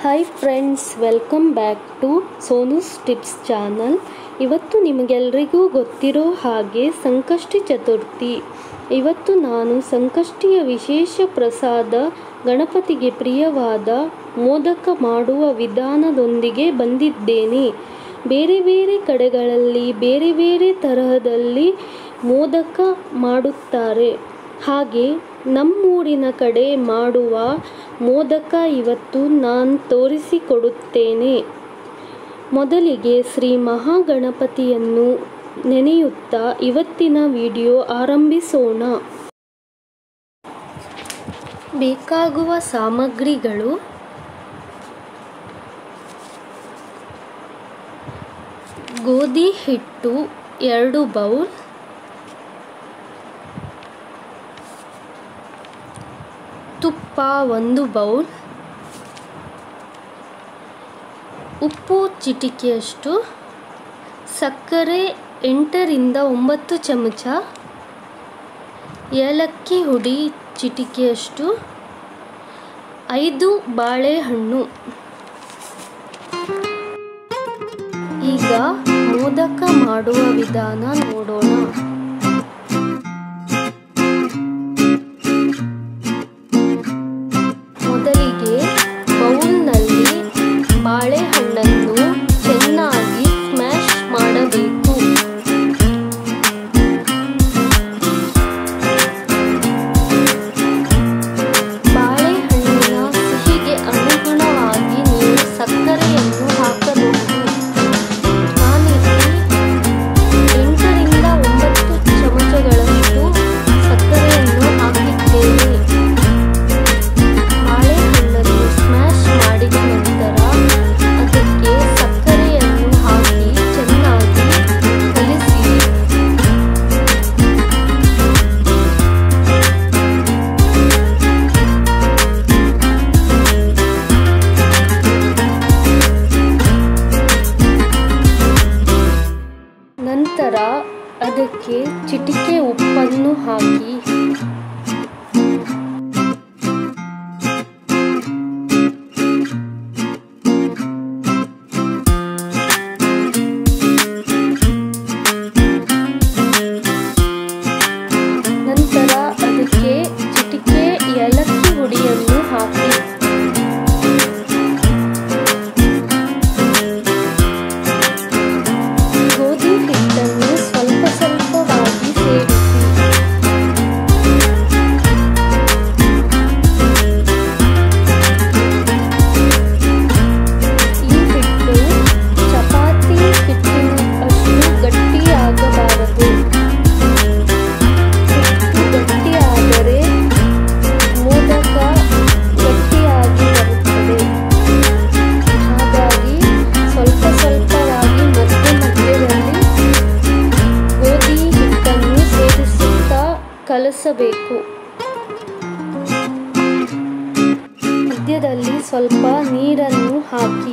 hi friends welcome back to Sonu's tips channel ಇವತ್ತು ನಿಮಗೆಲ್ರಿಗೂ ಗೊತ್ತಿರೋ ಹಾಗೆ ಸಂಕಷ್ಟಿ ಚತುರ್ಥಿ ಇವತ್ತು ನಾನು ಸಂಕಷ್ಟಿಯ ವಿಶೇಷ ಪ್ರಸಾದ ಗಣಪತಿಗೆ ಪ್ರಿಯವಾದ ಮೋದಕ ಮಾಡುವ ವಿಧಾನದೊಂದಿಗೆ ಬಂದಿದ್ದೇನೆ ಬೇರೆ ಬೇರೆ ಕಡೆಗಳಲ್ಲಿ ಬೇರೆ ಬೇರೆ ತರಹದಲ್ಲಿ ಮೋದಕ ಮಾಡುತ್ತಾರೆ ಹಾಗೆ ನಮ್ಮೂರಿನ ಕಡೆ ಮಾಡುವ ಮೋದಕ ಇವತ್ತು ನಾನು ತೋರಿಸಿಕೊಡುತ್ತೇನೆ ಮೊದಲಿಗೆ ಶ್ರೀ ಮಹಾಗಣಪತಿಯನ್ನು ನೆನೆಯುತ್ತಾ ಇವತ್ತಿನ ವಿಡಿಯೋ ಆರಂಭಿಸೋಣ ಬೇಕಾಗುವ ಸಾಮಗ್ರಿಗಳು ಗೋಧಿ ಹಿಟ್ಟು ಎರಡು ಬೌಲ್ ತುಪ್ಪ ಒಂದು ಬೌಲ್ ಉಪ್ಪು ಚಿಟಿಕೆಯಷ್ಟು ಸಕ್ಕರೆ ಎಂಟರಿಂದ ಒಂಬತ್ತು ಚಮಚ ಏಲಕ್ಕಿ ಹುಡಿ ಚಿಟಿಕೆಯಷ್ಟು ಐದು ಬಾಳೆಹಣ್ಣು ಈಗ ಮೋದಕ ಮಾಡುವ ವಿಧಾನ ನೋಡೋಣ ಮೊದಲಿಗೆ ಬೌಲ್ನಲ್ಲಿ ಬಾಳೆಹಣ್ಣನ್ನು ಚೆನ್ನಾಗಿ ಸ್ಮ್ಯಾಶ್ ಮಾಡಬೇಕು ಬಾಳೆಹಣ್ಣಿನ ಸಿಹಿಗೆ ಅನುಗುಣವಾಗಿ ನೀವು ಸಕ್ಕರೆಯನ್ನು ಹಾಕಬೇಕು ನಾನಿಲ್ಲಿ ಎಂಟರಿಂದ ಒಂಬತ್ತು ಚಮಚಗಳಷ್ಟು ಸಕ್ಕರೆಯನ್ನು ಹಾಕಿದ್ದೇನೆ ಬಾಳೆಹಣ್ಣನ್ನು ಸ್ಮ್ಯಾಶ್ ಮಾಡಿದ ನಂತರ ಅದಕ್ಕೆ ಸಕ್ಕರೆಯನ್ನು ಹಾಕಿ ಚೆನ್ನಾಗಿ ಕಲಿಸಿ ನಂತರ ಅದಕ್ಕೆ ಚಿಟಿಕೆ ಉಪ್ಪನ್ನು ಹಾಕಿ ನಂತರ ಅದಕ್ಕೆ ಚಿಟಿಕೆ ಏಲಕ್ಕಿ ಹುಡಿಯನ್ನು ಹಾಕಿ ಗೋಧಿ ಹಿಟ್ಟನ್ನು ಸ್ವಲ್ಪ ಸ್ವಲ್ಪವಾಗಿ ಸೇರಿಸಿ ಈ ಹಿಟ್ಟು ಚಪಾತಿ ಹಿಟ್ಟಿನ ಅಷ್ಟು ಗಟ್ಟಿಯಾಗಬಾರದು ಹಿಟ್ಟು ಗಟ್ಟಿಯಾದರೆ ಮೋದಕ ಗಟ್ಟಿಯಾಗಿ ಬರುತ್ತದೆ ಹಾಗಾಗಿ ಸ್ವಲ್ಪ ಸ್ವಲ್ಪವಾಗಿ ಮಧ್ಯ ಮಧ್ಯದಲ್ಲಿ ಗೋಧಿ ಹಿಟ್ಟನ್ನು ಸೇರಿಸುತ್ತಾ ಕಲಸಬೇಕು ಮಧ್ಯದಲ್ಲಿ ಸ್ವಲ್ಪ ನೀರನ್ನು ಹಾಕಿ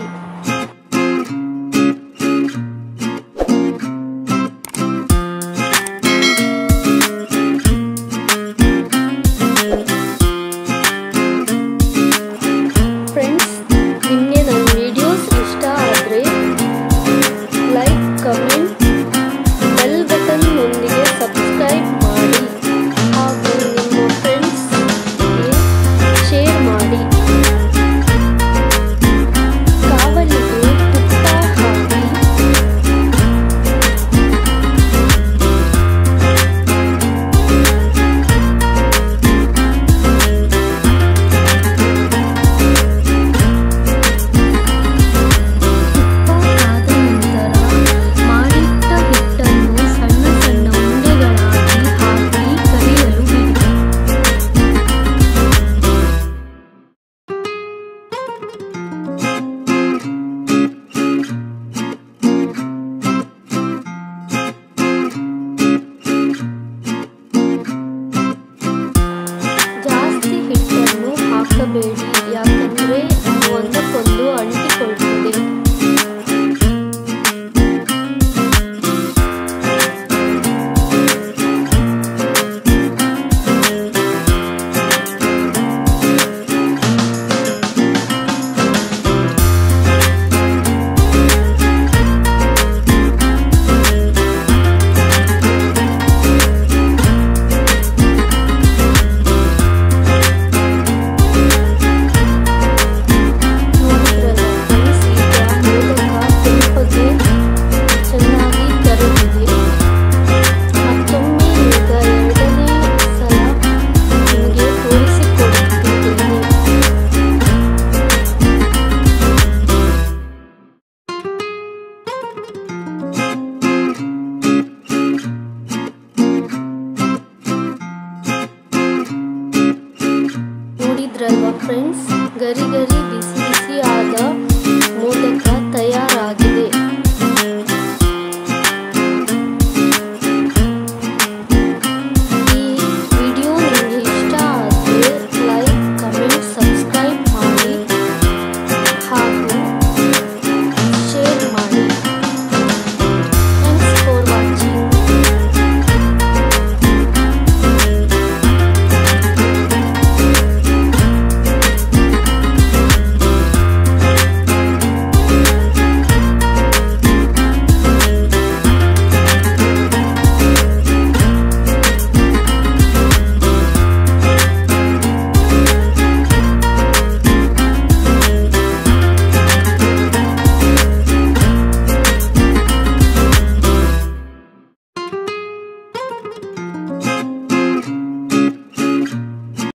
ಫ್ರೆಂಡ್ಸ್ ನಿಮಗೆ ನನ್ನ ವಿಡಿಯೋಸ್ ಇಷ್ಟ ಆದರೆ ಲೈಕ್ ಕಮೆಂಟ್ ಬೆಲ್ ಬಟನ್ನೊಂದಿಗೆ ಸಬ್ಸ್ಕ್ರೈಬ್ ಮಾಡಿ ಹಾಗೂ ನಿಮ್ಮ ಫ್ರೆಂಡ್ಸ್ಗೆ ಶೇರ್ ಮಾಡಿ ಕಾವಲಿ ಬಿಸಿ ಬಿಸಿಯಾದ